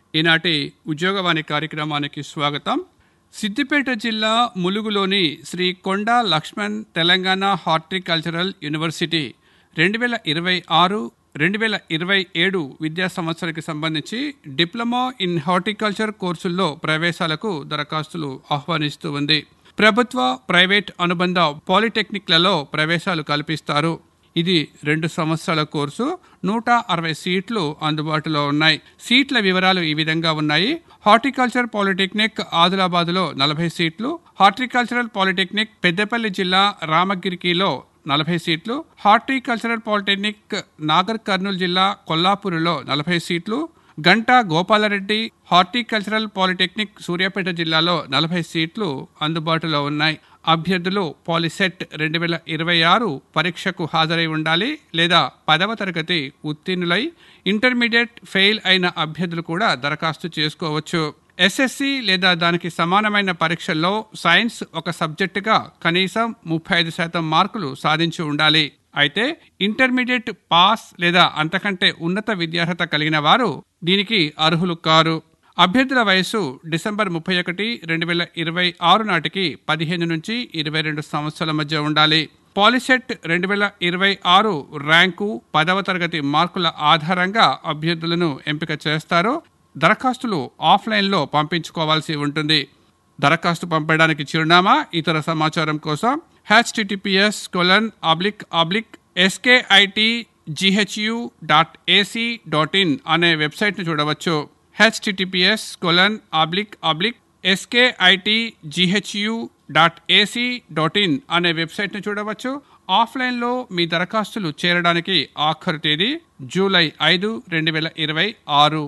ఈనాటి ఉద్యోగవాణి కార్యక్రమానికి స్వాగతం సిద్దిపేట జిల్లా ములుగులోని శ్రీ కొండా లక్ష్మణ్ తెలంగాణ హార్టికల్చరల్ యూనివర్సిటీ రెండు వేల ఇరవై ఆరు రెండు వేల ఇరవై ఏడు విద్యా సంవత్సరానికి సంబంధించి డిప్లొమా ఇన్ హార్టికల్చర్ కోర్సుల్లో ప్రవేశాలకు దరఖాస్తులు ఆహ్వానిస్తూ ఉంది ప్రభుత్వ ప్రైవేట్ అనుబంధ పాలిటెక్నిక్లలో ప్రవేశాలు కల్పిస్తారు ఇది రెండు సంవత్సరాల కోర్సు నూట అరవై సీట్లు అందుబాటులో ఉన్నాయి సీట్ల వివరాలు ఈ విధంగా ఉన్నాయి హార్టికల్చర్ పాలిటెక్నిక్ ఆదిలాబాద్లో నలభై సీట్లు హార్టికల్చరల్ పాలిటెక్నిక్ పెద్దపల్లి జిల్లా రామగిరికిలో నలభై సీట్లు హార్టికల్చరల్ పాలిటెక్నిక్ నాగర్ కర్నూలు జిల్లా కొల్లాపూర్లో నలభై సీట్లు గంటా గోపాలరెడ్డి హార్టికల్చరల్ పాలిటెక్నిక్ సూర్యాపేట జిల్లాలో నలభై సీట్లు అందుబాటులో ఉన్నాయి అభ్యర్థులు పాలిసెట్ రెండు వేల ఇరవై ఆరు పరీక్షకు హాజరై ఉండాలి లేదా పదవ తరగతి ఉత్తీర్ణులై ఇంటర్మీడియట్ ఫెయిల్ అయిన అభ్యర్థులు కూడా దరఖాస్తు చేసుకోవచ్చు ఎస్ఎస్సి లేదా దానికి సమానమైన పరీక్షల్లో సైన్స్ ఒక సబ్జెక్టుగా కనీసం ముప్పై ఐదు శాతం మార్కులు సాధించి ఉండాలి అయితే ఇంటర్మీడియట్ పాస్ లేదా అంతకంటే ఉన్నత విద్యార్హత కలిగిన వారు దీనికి అర్హులు కారు అభ్యర్థుల వయస్సు డిసెంబర్ ముప్పై ఒకటి రెండు వేల ఇరవై ఆరు నాటికి పదిహేను నుంచి ఇరవై రెండు సంవత్సరాల మధ్య ఉండాలి పాలిసెట్ రెండు వేల ఇరవై ఆరు ర్యాంకు పదవ తరగతి మార్కుల ఆధారంగా అభ్యర్థులను ఎంపిక చేస్తారు దరఖాస్తులు ఆఫ్లైన్లో పంపించుకోవాల్సి ఉంటుంది దరఖాస్తు పంపడానికి చిరునామా ఇతర సమాచారం కోసం HTTPS colon oblique oblique SKIT GHU dot AC dot in అనే వెబ్సైట్ను చూడవచ్చు HTTPS colon oblique oblique SKIT GHU dot AC dot in అనే వెబ్సైట్ను చూడవచ్చు ఆఫ్లైన్లో మీ దరఖాస్తులు చేరడానికి ఆఖరు తేదీ జూలై ఐదు రెండు వేల ఇరవై ఆరు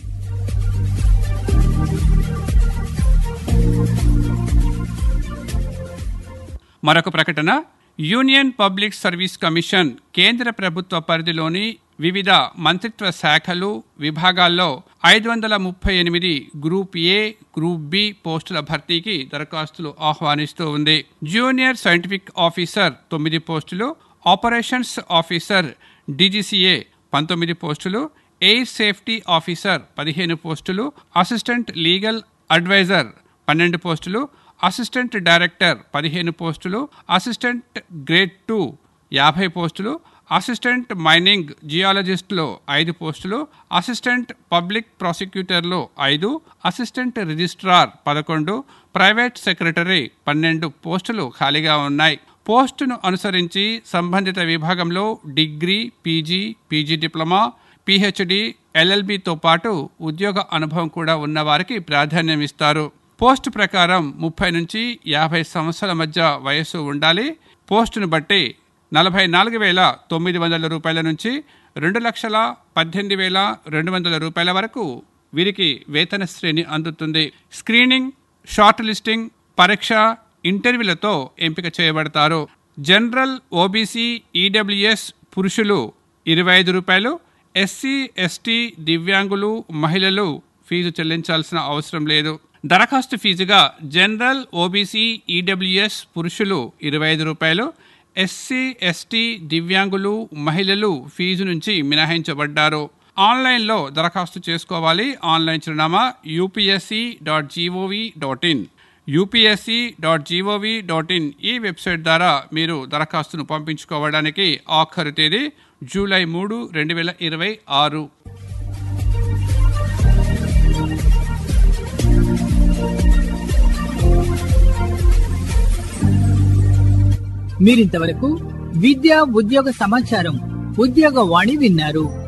మరొక ప్రకటన యూనియన్ పబ్లిక్ సర్వీస్ కమిషన్ కేంద్ర ప్రభుత్వ పరిధిలోని వివిధ మంత్రిత్వ శాఖలు విభాగాల్లో ఐదు వందల ముప్పై ఎనిమిది గ్రూప్ ఏ గ్రూప్ బి పోస్టుల భర్తీకి దరఖాస్తులు ఆహ్వానిస్తూ ఉంది జూనియర్ సైంటిఫిక్ ఆఫీసర్ తొమ్మిది పోస్టులు ఆపరేషన్స్ ఆఫీసర్ డీజీసీఏ పంతొమ్మిది పోస్టులు ఎయిర్ సేఫ్టీ ఆఫీసర్ పదిహేను పోస్టులు అసిస్టెంట్ లీగల్ అడ్వైజర్ పన్నెండు పోస్టులు అసిస్టెంట్ డైరెక్టర్ పదిహేను పోస్టులు అసిస్టెంట్ గ్రేడ్ టూ యాభై పోస్టులు అసిస్టెంట్ మైనింగ్ జియాలజిస్ట్లో ఐదు పోస్టులు అసిస్టెంట్ పబ్లిక్ ప్రాసిక్యూటర్లో ఐదు అసిస్టెంట్ రిజిస్ట్రార్ పదకొండు ప్రైవేట్ సెక్రటరీ పన్నెండు పోస్టులు ఖాళీగా ఉన్నాయి పోస్టును అనుసరించి సంబంధిత విభాగంలో degree PG PG diploma PhD ఎల్ఎల్బితో పాటు ఉద్యోగ అనుభవం కూడా ఉన్న వారికి ప్రాధాన్యం ఇస్తారు పోస్ట్ ప్రకారం ముప్పై నుంచి యాభై సంవత్సరాల మధ్య వయస్సు ఉండాలి పోస్టును బట్టి నలభై నాలుగు వేల తొమ్మిది వందల రూపాయల నుంచి రెండు లక్షల పద్దెనిమిది వేల రెండు వందల రూపాయల వరకు వీరికి వేతన శ్రేణి అందుతుంది స్క్రీనింగ్ షార్ట్ లిస్టింగ్ పరీక్ష ఇంటర్వ్యూలతో ఎంపిక చేయబడతారు జనరల్ ఓబీసీ ఈడబ్ల్యూఎస్ పురుషులు ఇరవై ఐదు రూపాయలు ఎస్సీ ఎస్టీ దివ్యాంగులు మహిళలు ఫీజు చెల్లించాల్సిన అవసరం లేదు దరఖాస్తు ఫీజుగా జనరల్ ఓబీసీ ఈడబ్ల్యూఎస్ పురుషులు ఇరవై ఐదు రూపాయలు ఎస్సీ ఎస్టీ దివ్యాంగులు మహిళలు ఫీజు నుంచి మినహాయించబడ్డారు ఆన్లైన్లో దరఖాస్తు చేసుకోవాలి ఆన్లైన్ చిరునామా UPSC dot GOV dot in UPSC dot GOV dot in ఈ వెబ్సైట్ ద్వారా మీరు దరఖాస్తును పంపించుకోవడానికి ఆఖరు తేదీ జూలై మూడు రెండు వేల ఇరవై ఆరు మీరింతవరకు విద్యా ఉద్యోగ సమాచారం ఉద్యోగ వాణి విన్నారు